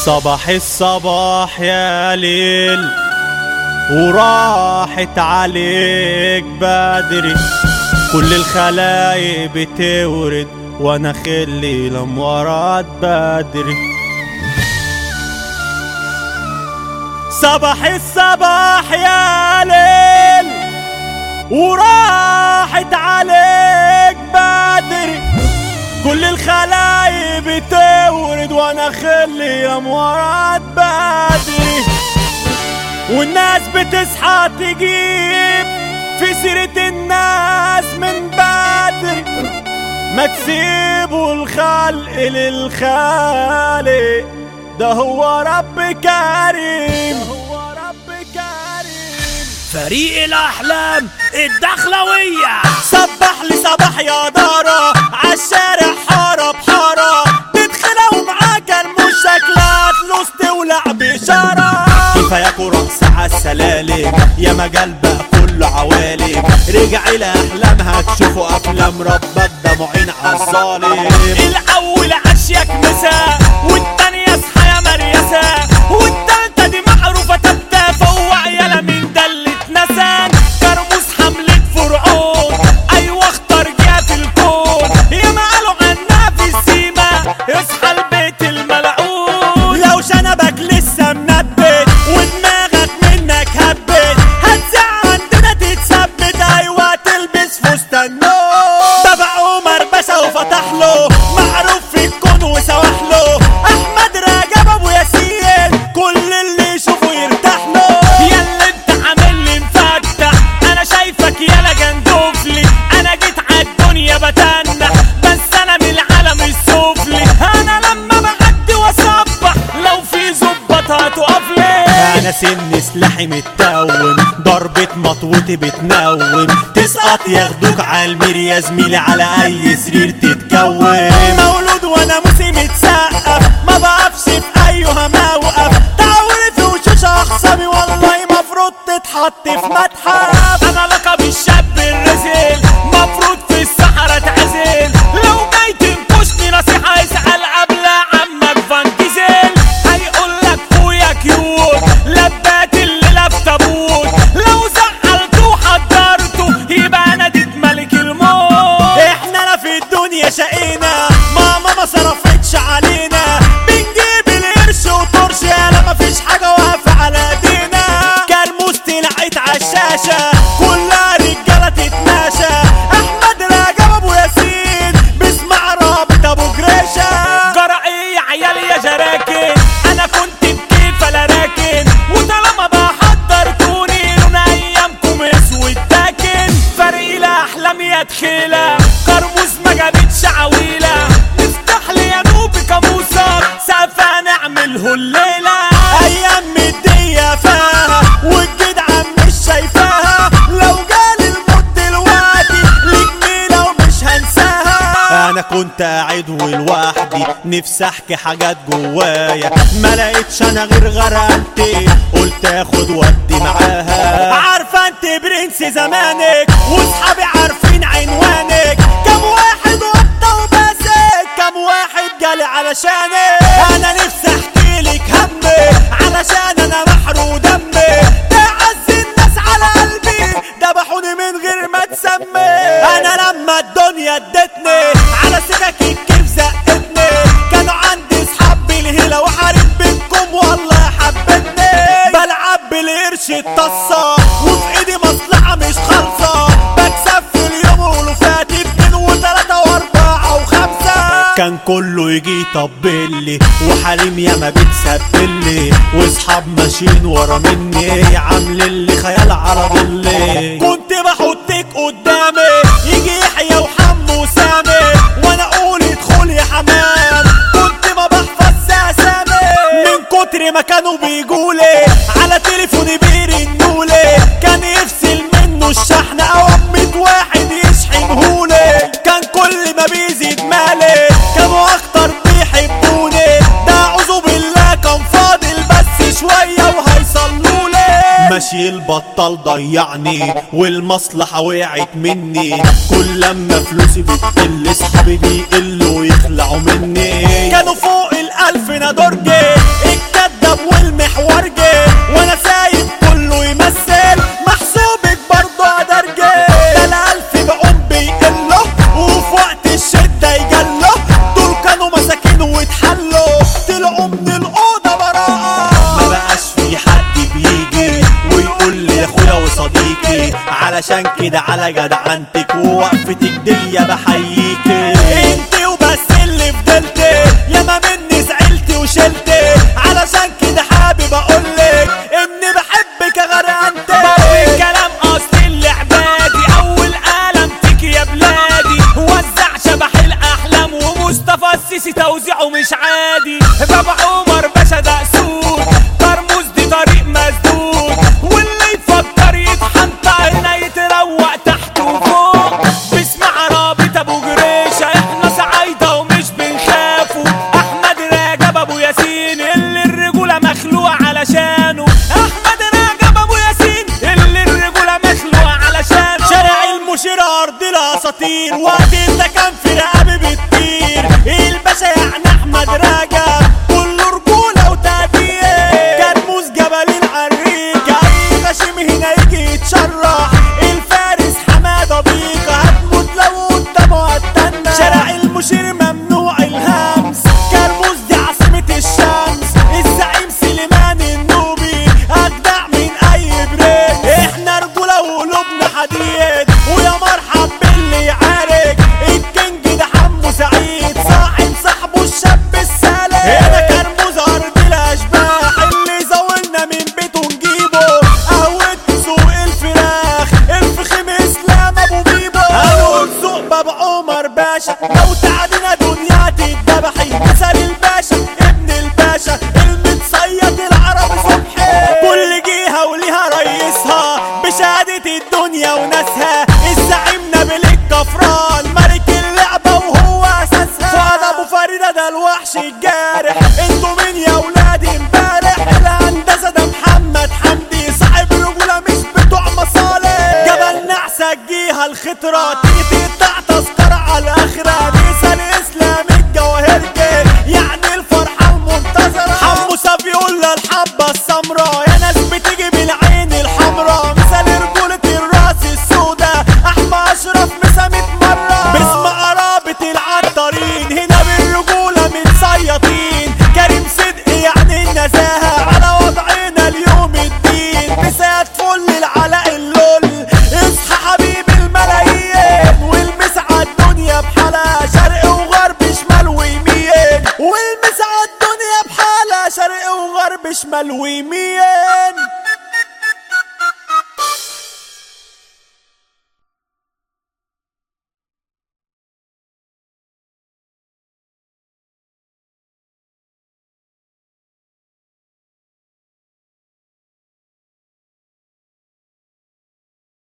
صباح الصباح يا ليل وراحت عليك بدري كل الخلايق بتورد وانا خلي لمورات بدري صباح الصباح يا ليل وراحت عليك بدري كل الخلايق بتورد وانا خلي لمورات بدري والناس بتصحى تجيب في سيرة الناس من بدري ما تسيبوا الخلق للخالق ده هو رب كريم هو رب كريم فريق الأحلام الدخلوية صبح لي صباح يا دارة عالشارع حارة بحارة تدخلها ومعاك المشكلات فلوس تولع بشارة كفاياكوا رقص عالسلالم يا مجال بقى كله عوالم رجع إلى أحلامها تشوفوا أفلام ربك ده معين عالظالم الأول عشيك مساء والتانية اصحى يا مريسة والتالتة دي معروفة تبتة فوق عيالة من ده اللي اتنسان كرموس حملة فرعون أيوة اختار جا في الكون يا ما قالوا عنها في السيما اصحى البيت الملعون لو شنبك لسه منبت ودماغك منك هبت هتزع عندنا تتثبت ايوه تلبس فستان نوم تبع عمر باشا وفتح له معروف في الكون وسواح له احمد رجب ابو ياسين كل اللي يشوفه يرتاح له يا اللي انت عامل لي مفتح انا شايفك يالا جندوفلي انا جيت عالدنيا بتنح بس انا من العالم السفلي انا لما بعدي واصبح لو في ظباط هتقف لي انا سن سلاحي متوم ضربة مطوتي بتنوم تسقط ياخدوك عالمير يا زميلي على اي سرير تتكوم مولود وانا موسي متسقف ما بقفش في ايها موقف تعوري في وشوش اخصامي والله مفروض تتحط في متحف انا لقب الشاب الرزل مفروض في الصحراء تعزل لو جاي تنكشني نصيحة اسأل قبل عمك فان ديزل هيقول لك خويا كيوت لبات الليلة في تابوت لو زعلته وحضرته يبقى انا ديت ملك الموت احنا لا في الدنيا شقينا ماما ما صرفتش علينا بنجيب القرش وطرش يالا مفيش حاجة واقفة على ايدينا كرموس طلعت عالشاشة كلها رجالة تتماشى احمد رجب ابو ياسين بيسمع رابط ابو جريشة جرى ايه يا عيال يا جراكن انا كنت بكيف لا راكن وطالما بحضرتوني لون ايامكم اسود تاكن فرق الاحلام يا دخيله كرموز ما جابتش عويله افتح لي يا نوبي كاموسه سقفه نعمله الليله ايام مدية فيها والجدعان مش شايفاها لو جالي الموت دلوقتي لجميلة ومش هنساها انا كنت قاعد ولوحدي نفسي احكي حاجات جوايا ما لقيتش انا غير غرقتي قلت اخد ودي معاها عارفه انت برنس زمانك واصحابي عارفين عنوانك كم واحد وطى وباسك كم واحد جالي علشانك انا نفسي احكي لك همي علشان انا محروق دمي تعز الناس على قلبي ذبحوني من غير ما تسمي انا لما الدنيا ادتني على سكك الكيف زقتني كانوا عندي اصحاب بالهيله وحارب بينكم والله حبتني بلعب بالقرش الطصه وفي ايدي مصلحه مش خالصه بكسب في اليوم ولوفات اتنين وتلاته واربعه وخمسه كان كله يجي يطبلي وحريم ياما بتسبلي واصحاب ماشيين ورا مني عاملين لي خيال على ضلي كنت بحطك قدامي يجي يحيى وحمو وسامي وانا اقول ادخل يا حمام كنت ما بحفظ اسامي من كتر ما كانوا بيجولي على تليفوني بيرنولي كان يفصل منه الشحن او امة واحد يشحنهولي كان كل ما بيزيد مالي كانوا اكتر بيحبوني ده اعوذ بالله كان فاضل بس شوية وهيصلولي ماشي الب بطل ضيعني والمصلحة وقعت مني كل لما فلوسي بتقل صحابي بيقلوا ويخلعوا مني كانوا فوق الألف نادرجي الكداب والمحورجي وانا سايب كله يمثل محسوبك برضه ادرجي ده الألف بقوم بيقله وفي وقت الشدة يجله دول كانوا مساكين واتحلوا طلعوا من الأوضة براءة ما بقاش في حد بيجي ويقول لي يا اخويا وصديقي علشان كده على جدعنتك ووقفتك دي بحييكي انت وبس اللي فضلتي ياما مني زعلتي وشلتي علشان كده حابب اقولك اني بحبك يا غرقنتي بقول كلام اصل الاعدادي اول قلم فيك يا بلادي وزع شبح الاحلام ومصطفى السيسي توزيعه مش عادي بابا عمر باشا ده اسود ترمز دي طريق مسدود واللي يفكر يتحنطر هنا يتروق تحت وفوق باسم رابط ابو جريشه احنا صعايده ومش بنخافوا احمد راجب ابو ياسين اللي الرجوله مخلوقه علشانه احمد راجب ابو ياسين اللي الرجوله مخلوقه علشانه شارع المشير ارض الاساطير وقت انت كان في رقابي بتطير الباشا يعني احمد راجع كله رجوله وتقدير كرموز جبل العريكه اي غشيم هنا يجي يتشرح الفارس حماده بيكا هتموت لو قدامه هتستنى شارع المشير ممنوع الهمس كرموز دي عاصمه الشمس الزعيم سليمان النوبي اجدع من اي بريد احنا رجوله وقلوبنا حديد ويا مرحب باللي يعارك الكينج ده حمو سعيد صاحب صاحبه الشاب السالك هنا كرموز ارض الاشباح اللي زولنا من بيته نجيبه قهوة سوق الفراخ الفخم اسلام ابو بيبو هنقول سوق باب عمر باشا لو تعدينا دنيا تتذبحي مثل الباشا ابن الباشا المتصيد العربي صبحي كل جهة وليها رئيسها بشهادة الدنيا وناسها الزعيم نبيل الكفران ملك اللعبة وهو اساسها فؤاد ابو فريدة ده الوحش الجارح انتوا مين يا ولاد امبارح الهندسة ده محمد حمدي صاحب رجولة مش بتوع مصالح جبل نعسة جيها الخطرة تيجي تقطع تذكرة على الآخرة مثال إسلام الجواهرجي يعني الفرحة المنتظرة حمو سافيولا الحبة السمراء يا ناس بتيجي بالعين الحمراء مثال رجولة الراس السودا أحمى أشرف مسامة مرة باسم قرابة العطارين هنا بالرجولة متصيطين كريم صدقي يعني النزاهة على وضعنا اليوم الدين مسات فل العلاء اللول اصحى حبيب الملايين والمس على الدنيا بحالها شرق وغرب شمال ويمين والمس على الدنيا بحالها شرق وغرب شمال ويمين